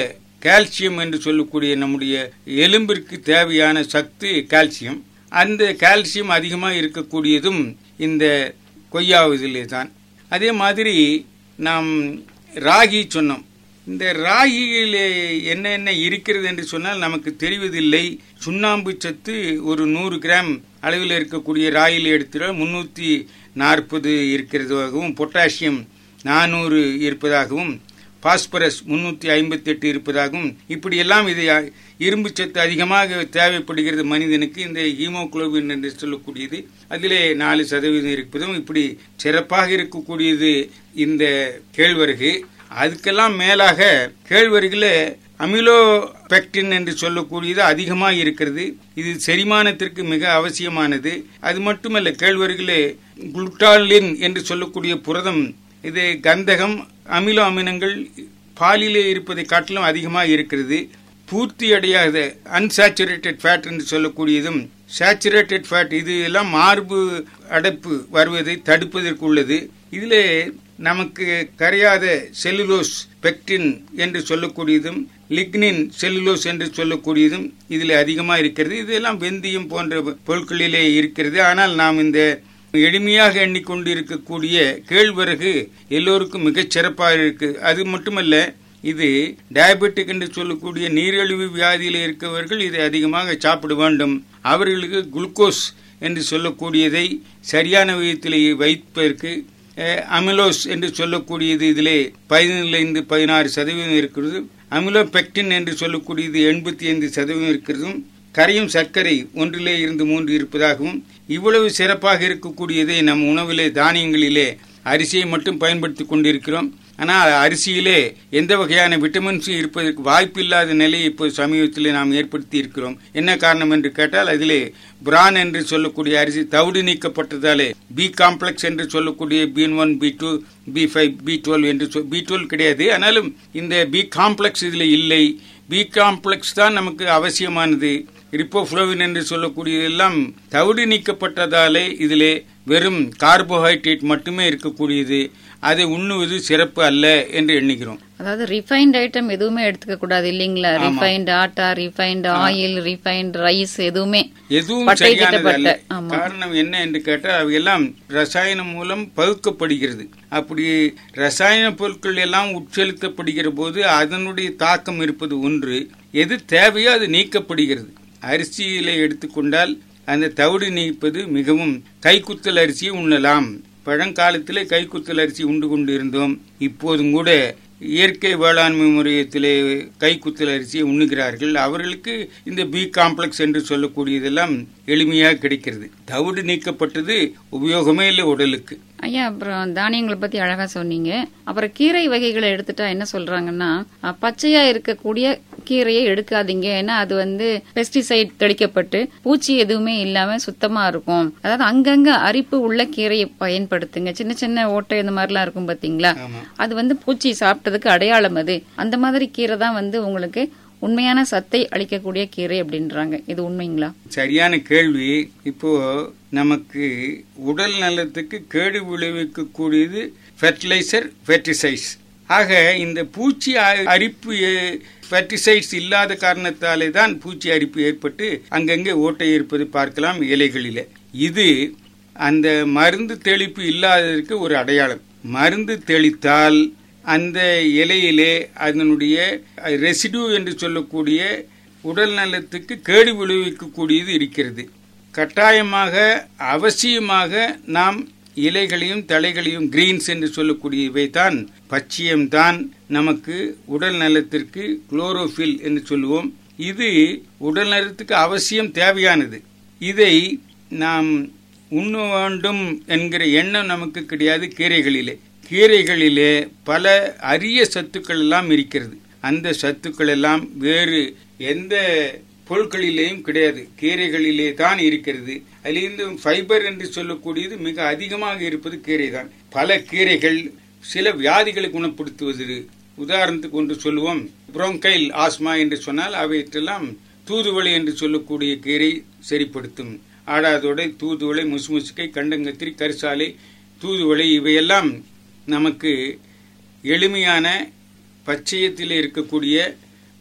கால்சியம் என்று சொல்லக்கூடிய நம்முடைய எலும்பிற்கு தேவையான சத்து கால்சியம் அந்த கால்சியம் அதிகமாக இருக்கக்கூடியதும் இந்த கொய்யாவதிலே தான் அதே மாதிரி நாம் ராகி சொன்னோம் இந்த ராகியிலே என்ன என்ன இருக்கிறது என்று சொன்னால் நமக்கு தெரிவதில்லை சுண்ணாம்பு சத்து ஒரு நூறு கிராம் அளவில் இருக்கக்கூடிய ராகியில் எடுத்தால் முன்னூற்றி நாற்பது இருக்கிறதாகவும் பொட்டாசியம் நானூறு இருப்பதாகவும் பாஸ்பரஸ் முன்னூற்றி ஐம்பத்தி எட்டு இருப்பதாகவும் இப்படியெல்லாம் இது இரும்பு சத்து அதிகமாக தேவைப்படுகிறது மனிதனுக்கு இந்த ஹீமோகுளோபின் என்று சொல்லக்கூடியது அதிலே நாலு சதவீதம் இருப்பதும் இப்படி சிறப்பாக இருக்கக்கூடியது இந்த கேழ்வரகு அதுக்கெல்லாம் மேலாக கேழ்வரகுல அமிலோ பெக்டின் என்று சொல்லக்கூடியது அதிகமாக இருக்கிறது இது செரிமானத்திற்கு மிக அவசியமானது அது மட்டுமல்ல கேழ்வரகுல குளுட்டாலின் என்று சொல்லக்கூடிய புரதம் இது கந்தகம் அமிலோ அமிலங்கள் பாலிலே இருப்பதை காட்டிலும் அதிகமாக இருக்கிறது பூர்த்தி அடையாத அன்சாச்சுரேட்டட் ஃபேட் என்று சொல்லக்கூடியதும் சேச்சுரேட்டட் ஃபேட் இது எல்லாம் மார்பு அடைப்பு வருவதை தடுப்பதற்கு உள்ளது இதிலே நமக்கு கரையாத செல்லுலோஸ் பெக்டின் என்று சொல்லக்கூடியதும் லிக்னின் செல்லுலோஸ் என்று சொல்லக்கூடியதும் இதில் அதிகமாக இருக்கிறது இதெல்லாம் வெந்தயம் போன்ற பொருட்களிலே இருக்கிறது ஆனால் நாம் இந்த எளிமையாக எண்ணிக்கொண்டு இருக்கக்கூடிய கேழ்வரகு எல்லோருக்கும் மிகச் சிறப்பாக இருக்கு அது மட்டுமல்ல இது டயபெட்டிக் என்று சொல்லக்கூடிய நீரிழிவு வியாதியில் இருக்கவர்கள் இதை அதிகமாக சாப்பிட வேண்டும் அவர்களுக்கு குளுக்கோஸ் என்று சொல்லக்கூடியதை சரியான விதத்தில் வைப்பதற்கு அமிலோஸ் என்று சொல்லக்கூடியது இதிலே பதினைந்து பதினாறு சதவீதம் இருக்கிறது அமிலோபெக்டின் என்று சொல்லக்கூடியது எண்பத்தி ஐந்து சதவீதம் இருக்கிறதும் கரையும் சர்க்கரை ஒன்றிலே இருந்து மூன்று இருப்பதாகவும் இவ்வளவு சிறப்பாக இருக்கக்கூடியதை நம் உணவிலே தானியங்களிலே அரிசியை மட்டும் பயன்படுத்தி கொண்டிருக்கிறோம் ஆனால் அரிசியிலே எந்த வகையான விட்டமின்ஸும் இருப்பதற்கு வாய்ப்பில்லாத நிலையை இப்போ சமீபத்தில் நாம் ஏற்படுத்தி இருக்கிறோம் என்ன காரணம் என்று கேட்டால் அதிலே பிரான் என்று சொல்லக்கூடிய அரிசி தவிடு நீக்கப்பட்டதாலே பி காம்ப்ளெக்ஸ் என்று சொல்லக்கூடிய B one B two B five B twelve என்று பி டுவெல் கிடையாது ஆனாலும் இந்த பி காம்ப்ளெக்ஸ் இதில் இல்லை பி காம்ப்ளெக்ஸ் தான் நமக்கு அவசியமானது ரிப்போஃப்ளோவின் என்று சொல்லக்கூடியதெல்லாம் தவிடு நீக்கப்பட்டதாலே இதிலே வெறும் கார்போஹைட்ரேட் மட்டுமே இருக்கக்கூடியது அதை உண்ணுவது சிறப்பு அல்ல என்று எண்ணுகிறோம் அதாவது ரிஃபைன்ட் ஐட்டம் எதுவுமே எடுத்துக்க கூடாது இல்லீங்களா refined atta refined oil refined rice எதுவுமே எதுவும் பட்டை சரியானது அல்ல தீட்டப்பட்ட, ஆமா. காரணம் என்ன என்று கேட்டால் அவையெல்லாம் ரசாயனம் மூலம் பகுக்கப்படுகிறது அப்படி ரசாயன பொருட்கள் எல்லாம் உட்செலுத்தப்படுகிற போது அதனுடைய தாக்கம் இருப்பது ஒன்று எது தேவையோ அது நீக்கப்படுகிறது அரிசியிலே எடுத்துக்கொண்டால் அந்த தவிடு நீப்பது மிகவும் கைக்குத்தல் அரிசியை உண்ணலாம் பழங்காலத்திலே கைக்குத்தல் அரிசி உண்டு கொண்டு இருந்தோம் இப்போதும் கூட இயற்கை வேளாண்மை முறையத்திலே கைக்குத்தல் அரிசியை உண்ணுகிறார்கள் அவர்களுக்கு இந்த பி காம்ப்ளெக்ஸ் என்று சொல்லக்கூடியதெல்லாம் எளிமையாக கிடைக்கிறது தவிடு நீக்கப்பட்டது உபயோகமே இல்லை உடலுக்கு ஐயா அப்புறம் தானியங்களை பத்தி அழகா சொன்னீங்க அப்புறம் கீரை வகைகளை எடுத்துட்டா என்ன சொல்றாங்கன்னா அஹ், பச்சையா இருக்கக்கூடிய கீரையை எடுக்காதீங்க ஏன்னா அது வந்து பெஸ்டிசைட் தெளிக்கப்பட்டு பூச்சி எதுவுமே இல்லாம சுத்தமா இருக்கும் அதாவது அங்கங்க அரிப்பு உள்ள கீரையை பயன்படுத்துங்க சின்ன சின்ன ஓட்டை இந்த மாதிரிலாம் இருக்கும் பாத்தீங்களா ஆமா. அது வந்து பூச்சி சாப்பிட்டதுக்கு அடையாளம் அது அந்த மாதிரி கீரை தான் வந்து உங்களுக்கு உண்மையான சத்தை அளிக்கக்கூடிய கீரை அப்படின்றாங்க இது உண்மைங்களா சரியான கேள்வி இப்போ நமக்கு உடல் நலத்துக்கு கேடு விளைவிக்கக்கூடியது ஃபெர்டிலைசர் ஃபெர்டிசைட்ஸ் ஆக இந்த பூச்சி அ- அரிப்பு ஃபெர்டிசைட்ஸ் இல்லாத காரணத்தாலே தான் பூச்சி அரிப்பு ஏற்பட்டு அங்கங்கே ஓட்டை இருப்பது பார்க்கலாம் இலைகளிலே இது அந்த மருந்து தெளிப்பு இல்லாததற்கு ஒரு அடையாளம் மருந்து தெளித்தால் அந்த இலையிலே அதனுடைய ரெசிடியூ என்று சொல்லக்கூடிய உடல் நலத்துக்கு கேடு விளைவிக்கக்கூடியது இருக்கிறது கட்டாயமாக அவசியமாக நாம் இலைகளையும் தலைகளையும் கிரீன்ஸ் என்று சொல்லக்கூடியவை தான் பச்சியம்தான் நமக்கு உடல் நலத்திற்கு குளோரோஃபில் என்று சொல்லுவோம் இது உடல் நலத்துக்கு அவசியம் தேவையானது இதை நாம் உண்ண வேண்டும் என்கிற எண்ணம் நமக்கு கிடையாது கீரைகளிலே கீரைகளிலே பல அரிய சத்துக்கள் எல்லாம் இருக்கிறது அந்த சத்துக்கள் எல்லாம் வேறு எந்த பொருட்களிலேயும் கிடையாது கீரைகளிலே தான் இருக்கிறது அதிலிருந்து ஃபைபர் என்று சொல்லக்கூடியது மிக அதிகமாக இருப்பது கீரை தான் பல கீரைகள் சில வியாதிகளை குணப்படுத்துவது உதாரணத்துக்கு ஒன்று சொல்லுவோம் புரோங்கைல் ஆஸ்மா என்று சொன்னால் அவையெல்லாம் தூதுவளை என்று சொல்லக்கூடிய கீரை சரிப்படுத்தும் ஆடாதோடை தூதுவளை முசுமுசுக்கை கண்டங்கத்திரி கரிசாலை தூதுவளை இவையெல்லாம் நமக்கு எளிமையான பச்சையத்தில் இருக்கக்கூடிய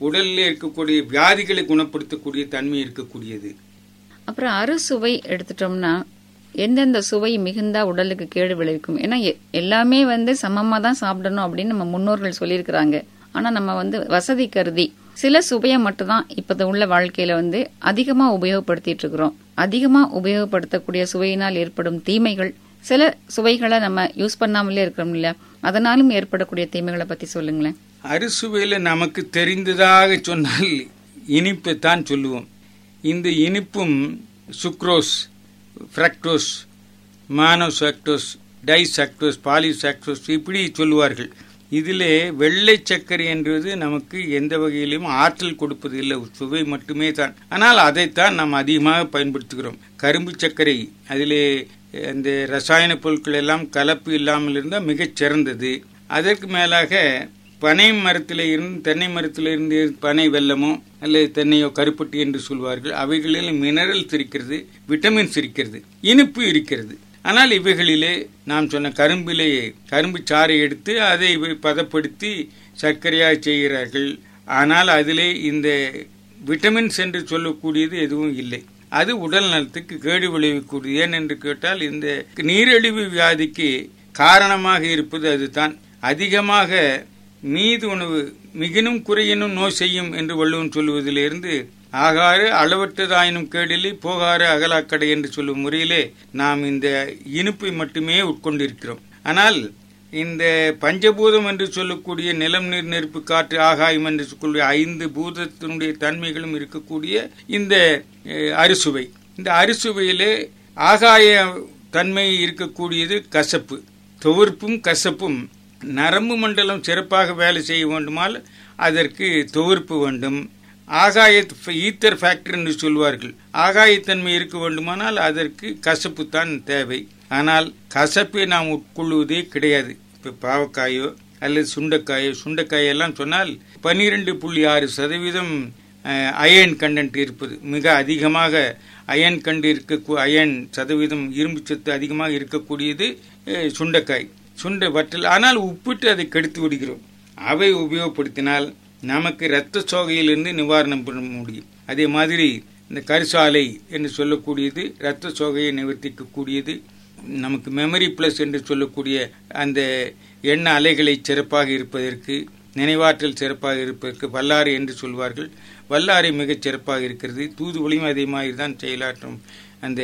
உடலில் இருக்கக்கூடிய வியாதிகளை குணப்படுத்தக்கூடிய தன்மை இருக்கக்கூடியது அப்புறம் அறுசுவை எடுத்துட்டோம்னா எந்தெந்த சுவை மிகுந்தா உடலுக்கு கேடு விளைவிக்கும் ஏன்னா எ- எல்லாமே வந்து சமமா தான் சாப்பிடணும் அப்படின்னு நம்ம முன்னோர்கள் சொல்லியிருக்கிறாங்க ஆனா நம்ம வந்து வசதி கருதி சில சுவையை மட்டும்தான் இப்போது உள்ள வாழ்க்கையில வந்து அதிகமா உபயோகப்படுத்திட்டு இருக்கிறோம் அதிகமா உபயோகப்படுத்தக்கூடிய சுவையினால் ஏற்படும் தீமைகள் சில சுவைகளை நம்ம யூஸ் பண்ணாமலே இருக்கிறோம் இல்லையா அதனாலும் ஏற்படக்கூடிய தீமைகளை பத்தி சொல்லுங்களேன் அறுசுவையில் நமக்கு தெரிந்ததாக சொன்னால் இனிப்பை தான் சொல்லுவோம் இந்த இனிப்பும் சுக்ரோஸ் ஃப்ரக்டோஸ் மானோசாக்டோஸ் டைசாக்டோஸ் பாலிசாக்டோஸ் இப்படி சொல்லுவார்கள் இதிலே வெள்ளை சர்க்கரை என்பது நமக்கு எந்த வகையிலும் ஆற்றல் கொடுப்பது இல்லை சுவை மட்டுமே தான் ஆனால் அதைத்தான் நாம் அதிகமாக பயன்படுத்துகிறோம் கரும்பு சர்க்கரை அதிலே அந்த ரசாயன பொருட்கள் எல்லாம் கலப்பு இல்லாமல் இருந்தால் மிகச் சிறந்தது அதற்கு மேலாக பனை மரத்திலே இருந்து தென்னை மரத்திலே இருந்து பனை வெல்லமோ அல்லது தென்னையோ கருப்பட்டி என்று சொல்வார்கள் அவைகளில் மினரல்ஸ் இருக்கிறது விட்டமின்ஸ் இருக்கிறது இனிப்பு இருக்கிறது ஆனால் இவைகளிலே நாம் சொன்ன கரும்பிலே கரும்பு சாறை எடுத்து அதை இவை பதப்படுத்தி சர்க்கரையாக செய்கிறார்கள் ஆனால் அதிலே இந்த விட்டமின்ஸ் என்று சொல்லக்கூடியது எதுவும் இல்லை அது உடல் நலத்துக்கு கேடு விளைவிக்கூடியது ஏன் என்று கேட்டால் இந்த நீரிழிவு வியாதிக்கு காரணமாக இருப்பது அதுதான் அதிகமாக மீது உணவு மிகினும் குறையினும் நோய் செய்யும் என்று வள்ளுவன் சொல்லுவதிலிருந்து ஆகாறு அளவற்றதாயினும் கேடிலே போகாறு அகலாக்கடை என்று சொல்லும் முறையிலே நாம் இந்த இனிப்பை மட்டுமே உட்கொண்டிருக்கிறோம் ஆனால் இந்த பஞ்சபூதம் என்று சொல்லக்கூடிய நிலம் நீர் நெருப்பு காற்று ஆகாயம் என்று சொல்லக்கூடிய ஐந்து பூதத்தினுடைய தன்மைகளும் இருக்கக்கூடிய இந்த அஹ், அறுசுவை இந்த அறுசுவையிலே ஆகாய தன்மை இருக்கக்கூடியது கசப்பு துவர்ப்பும் கசப்பும் நரம்பு மண்டலம் சிறப்பாக வேலை செய்ய வேண்டுமால் அதற்கு துவர்ப்பு வேண்டும் ஆகாய ஈத்தர் ஃபேக்டர் என்று சொல்வார்கள் ஆகாயத்தன்மை இருக்க வேண்டுமானால் அதற்கு கசப்பு தான் தேவை ஆனால் கசப்பை நாம் உட்கொள்வதே கிடையாது இப்போ பாவக்காயோ அல்லது சுண்டைக்காயோ சுண்டைக்காயெல்லாம் சொன்னால் பன்னிரெண்டு புள்ளி ஆறு சதவீதம் அயன் கண்டென்ட் இருப்பது மிக அதிகமாக அயன் கண்டு இருக்க அயன் சதவீதம் இரும்பு சத்து அதிகமாக இருக்கக்கூடியது அஹ், சுண்டைக்காய் சுண்டை வற்றல் ஆனால் உப்பிட்டு அதை கெடுத்து விடுகிறோம் அவை உபயோகப்படுத்தினால் நமக்கு இரத்த சோகையிலிருந்து நிவாரணம் பண்ண முடியும் அதே மாதிரி இந்த கரிசாலை என்று சொல்லக்கூடியது இரத்த சோகையை நிவர்த்திக்கக்கூடியது நமக்கு மெமரி பிளஸ் என்று சொல்லக்கூடிய அந்த எண்ண அலைகளை சிறப்பாக இருப்பதற்கு நினைவாற்றல் சிறப்பாக இருப்பதற்கு வல்லாறு என்று சொல்வார்கள் வல்லாரை மிகச் சிறப்பாக இருக்கிறது தூதுவளியும் அதே மாதிரி தான் செயலாற்றும் அந்த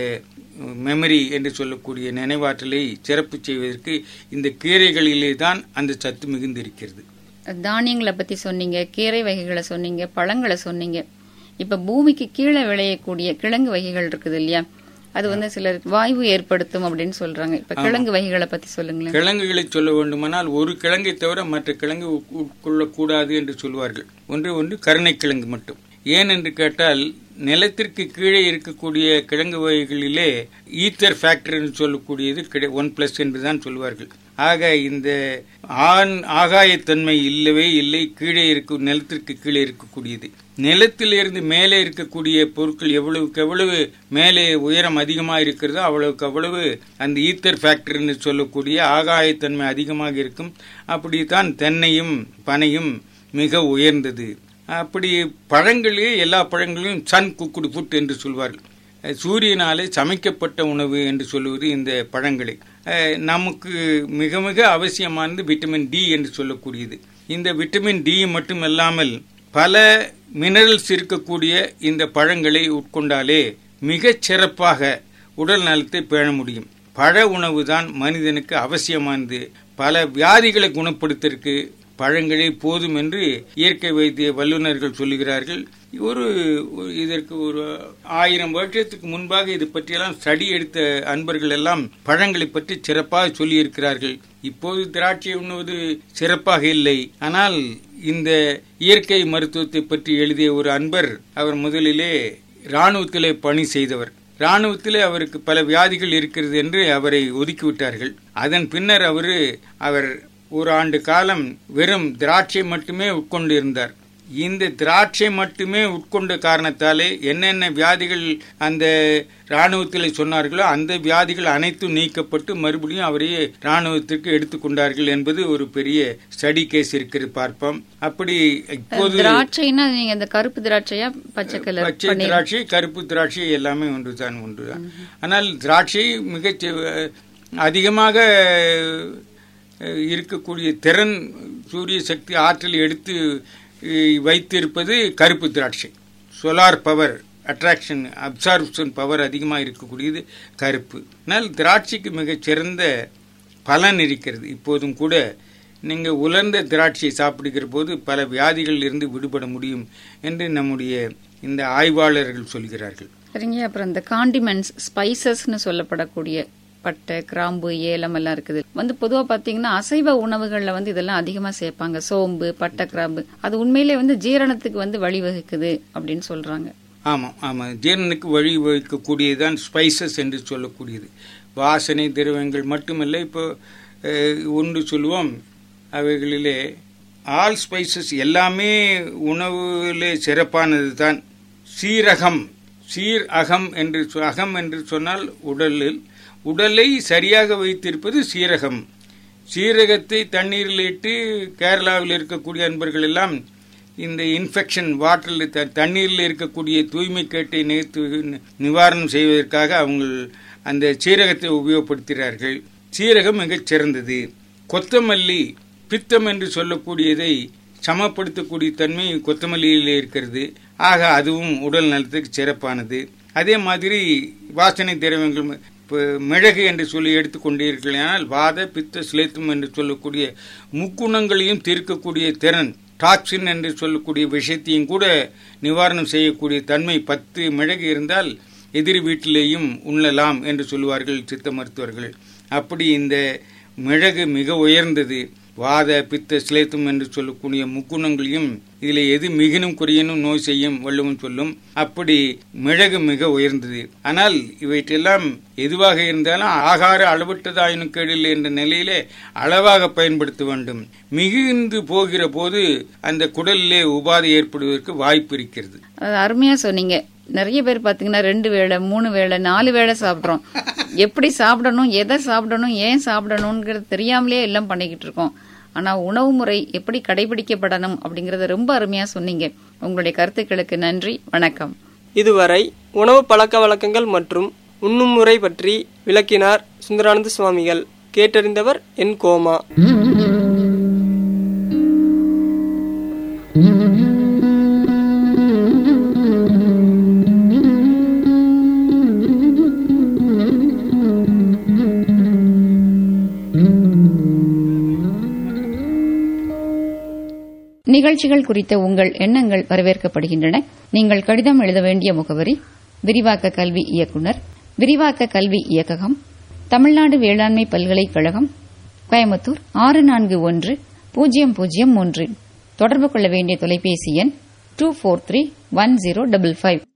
மெமரி என்று சொல்லக்கூடிய நினைவாற்றலை சிறப்பு செய்வதற்கு இந்த கீரைகளிலே தான் அந்த சத்து மிகுந்திருக்கிறது தானியங்களை பத்தி சொன்னீங்க கீரை வகைகளை சொன்னீங்க பழங்களை சொன்னீங்க இப்ப பூமிக்கு கீழே விளையக்கூடிய கிழங்கு வகைகள் இருக்குது இல்லையா அது வந்து சிலர் வாய்வு ஏற்படுத்தும் அப்படின்னு சொல்றாங்க இப்ப கிழங்கு வகைகளை பத்தி சொல்லுங்களேன் கிழங்குகளை சொல்ல வேண்டுமானால் ஒரு கிழங்கை தவிர மற்ற கிழங்கு உட்- உட்கொள்ளக்கூடாது என்று சொல்வார்கள் ஒன்று ஒன்று கருணைக்கிழங்கு மட்டும் ஏன் என்று கேட்டால் நிலத்திற்கு கீழே இருக்கக்கூடிய கிழங்கு வகைகளிலே ஈத்தர் ஃபேக்டர் என்று சொல்லக்கூடியது ஒன் பிளஸ் என்று தான் சொல்வார்கள் ஆக இந்த ஆண் ஆகாயத்தன்மை இல்லவே இல்லை கீழே இருக்கும் நிலத்திற்கு கீழே இருக்கக்கூடியது நிலத்திலிருந்து மேலே இருக்கக்கூடிய பொருட்கள் எவ்வளவுக்கு எவ்வளவு மேலே உயரம் அதிகமாக இருக்கிறதோ அவ்வளவுக்கு அவ்வளவு அந்த ஈத்தர் ஃபேக்டர்னு சொல்லக்கூடிய ஆகாயத்தன்மை அதிகமாக இருக்கும் அப்படித்தான் தென்னையும் பனையும் மிக உயர்ந்தது அப்படி பழங்களே எல்லா பழங்களையும் சன் குக்குடு ஃபுட் என்று சொல்வார்கள் அஹ் சூரியனாலே சமைக்கப்பட்ட உணவு என்று சொல்லுவது இந்த பழங்களை அஹ் நமக்கு மிக மிக அவசியமானது விட்டமின் டி என்று சொல்லக்கூடியது இந்த விட்டமின் டி மட்டுமல்லாமல் பல மினரல்ஸ் இருக்கக்கூடிய இந்த பழங்களை உட்கொண்டாலே மிகச் சிறப்பாக உடல் நலத்தை பேண முடியும் பழ உணவு தான் மனிதனுக்கு அவசியமானது பல வியாதிகளை குணப்படுத்துவதற்கு பழங்களே போதும் என்று இயற்கை வைத்திய வல்லுநர்கள் சொல்லுகிறார்கள் ஒரு ஒரு- இதற்கு ஒரு ஆயிரம் வருஷத்துக்கு முன்பாக இது பற்றியெல்லாம் ஸ்டடி எடுத்த அன்பர்கள் எல்லாம் பழங்களை பற்றி சிறப்பாக சொல்லியிருக்கிறார்கள் இப்போது திராட்சை உண்ணுவது சிறப்பாக இல்லை ஆனால் இந்த இயற்கை மருத்துவத்தை பற்றி எழுதிய ஒரு அன்பர் அவர் முதலிலே இராணுவத்திலே பணி செய்தவர் இராணுவத்திலே அவருக்கு பல வியாதிகள் இருக்கிறது என்று அவரை ஒதுக்கிவிட்டார்கள் அதன் பின்னர் அவரு அவர் ஒரு ஆண்டு காலம் வெறும் திராட்சை மட்டுமே உட்கொண்டு இருந்தார் இந்த திராட்சை மட்டுமே உட்கொண்ட காரணத்தாலே என்னென்ன வியாதிகள் அந்த ராணுவத்தில் சொன்னார்களோ அந்த வியாதிகள் அனைத்தும் நீக்கப்பட்டு மறுபடியும் அவரையே ராணுவத்திற்கு எடுத்துக்கொண்டார்கள் என்பது ஒரு பெரிய ஸ்டடி கேஸ் இருக்கிறது பார்ப்போம் அப்படி இப்போது திராட்சைன்னா நீங்க இந்த கருப்பு திராட்சையா பச்சை கலர் பச்சை திராட்சை கருப்பு திராட்சை எல்லாமே ஒன்றுதான் ஒன்றுதான் ஆனால் திராட்சை மிகச் அஹ், அதிகமாக அஹ், இருக்கக்கூடிய திறன் சூரிய சக்தி ஆற்றல் எடுத்து அஹ், வைத்திருப்பது கருப்பு திராட்சை solar power attraction absorption power அதிகமாக இருக்கக்கூடியது கருப்பு ஆனால் திராட்சைக்கு மிகச் சிறந்த பலன் இருக்கிறது இப்போதும் கூட நீங்கள் உலர்ந்த திராட்சையை சாப்பிடுகிற போது பல வியாதிகளில் இருந்து விடுபட முடியும் என்று நம்முடைய இந்த ஆய்வாளர்கள் சொல்கிறார்கள் சரிங்க அப்புறம் இந்த காண்டிமெண்ட்ஸ் ஸ்பைசஸ்னு சொல்லப்படக்கூடிய பட்டை கிராம்பு ஏலம் எல்லாம் இருக்குது வந்து பொதுவா பாத்தீங்கன்னா அசைவ உணவுகள்ல வந்து இதெல்லாம் அதிகமா சேர்ப்பாங்க சோம்பு பட்டை கிராம்பு அது உண்மையிலே வந்து ஜீரணத்துக்கு வந்து வழிவகுக்குது அப்படின்னு சொல்றாங்க ஆமாம் ஆமாம் ஜீரணனுக்கு வழி வகுக்கக்கூடியதுதான் ஸ்பைசஸ் என்று சொல்லக்கூடியது வாசனை திரவங்கள் மட்டுமல்ல இப்போ அஹ், ஒன்று சொல்லுவோம் அவைகளிலே ஆல் ஸ்பைசஸ் எல்லாமே உணவிலே சிறப்பானது தான் சீரகம் சீர் அகம் என்று சொ- அகம் என்று சொன்னால் உடலில் உடலை சரியாக வைத்திருப்பது சீரகம் சீரகத்தை தண்ணீரில் இட்டு கேரளாவில் இருக்கக்கூடிய அன்பர்கள் எல்லாம் இந்த இன்ஃபெக்ஷன் வாட்டரில் த தண்ணீரில் இருக்கக்கூடிய தூய்மை கேட்டை நேர்த்து நிவாரணம் செய்வதற்காக அவங்க அந்த சீரகத்தை உபயோகப்படுத்துகிறார்கள் சீரகம் மிகச் சிறந்தது கொத்தமல்லி பித்தம் என்று சொல்லக்கூடியதை சமப்படுத்தக்கூடிய தன்மை கொத்தமல்லியில் இருக்கிறது ஆக அதுவும் உடல் நலத்துக்கு சிறப்பானது அதே மாதிரி வாசனை திரவங்கள் இப்போ மிளகு என்று சொல்லி எடுத்துக்கொண்டீர்களானால் வாத பித்த சிலேத்தும் என்று சொல்லக்கூடிய முக்குணங்களையும் தீர்க்கக்கூடிய திறன் டாக்ஸின் என்று சொல்லக்கூடிய விஷயத்தையும் கூட நிவாரணம் செய்யக்கூடிய தன்மை பத்து மிளகு இருந்தால் எதிரி வீட்டிலேயும் உண்ணலாம் என்று சொல்லுவார்கள் சித்த மருத்துவர்கள் அப்படி இந்த மிளகு மிக உயர்ந்தது வாத பித்த சிலேத்தும் என்று சொல்லக்கூடிய முக்குணங்களையும் இதில் எது மிகினும் குறையனும் நோய் செய்யும் வள்ளுவம் சொல்லும் அப்படி மிளகு மிக உயர்ந்தது ஆனால் இவற்றெல்லாம் எதுவாக இருந்தாலும் ஆகார அளவற்றதாயினும் கேடில்லை என்ற நிலையிலே அளவாக பயன்படுத்த வேண்டும் மிகுந்து போகிற போது அந்த குடலிலே உபாதை ஏற்படுவதற்கு வாய்ப்பு இருக்கிறது அது அருமையா சொன்னீங்க நிறைய பேர் பாத்தீங்கன்னா ரெண்டு வேளை மூணு வேளை நாலு வேளை சாப்பிடுறோம் எப்படி சாப்பிடணும் எதை சாப்பிடணும் ஏன் சாப்பிடணுங்கிறது தெரியாமலே எல்லாம் பண்ணிக்கிட்டு இருக்கோம் ஆனா உணவு முறை எப்படி கடைபிடிக்கப்படணும் அப்படிங்கறத ரொம்ப அருமையா சொன்னீங்க உங்களுடைய கருத்துக்களுக்கு நன்றி வணக்கம் இதுவரை உணவு பழக்க வழக்கங்கள் மற்றும் உண்ணும் முறை பற்றி விளக்கினார் சுந்தரானந்த சுவாமிகள் கேட்டறிந்தவர் என் கோமா நிகழ்ச்சிகள் குறித்த உங்கள் எண்ணங்கள் வரவேற்கப்படுகின்றன நீங்கள் கடிதம் எழுத வேண்டிய முகவரி விரிவாக்க கல்வி இயக்குனர் விரிவாக்க கல்வி இயக்ககம் தமிழ்நாடு வேளாண்மை பல்கலைக்கழகம் கோயம்புத்தூர் ஆறு நான்கு ஒன்று பூஜ்ஜியம் பூஜ்ஜியம் மூன்று தொடர்பு கொள்ள வேண்டிய தொலைபேசி எண் two four three one zero double five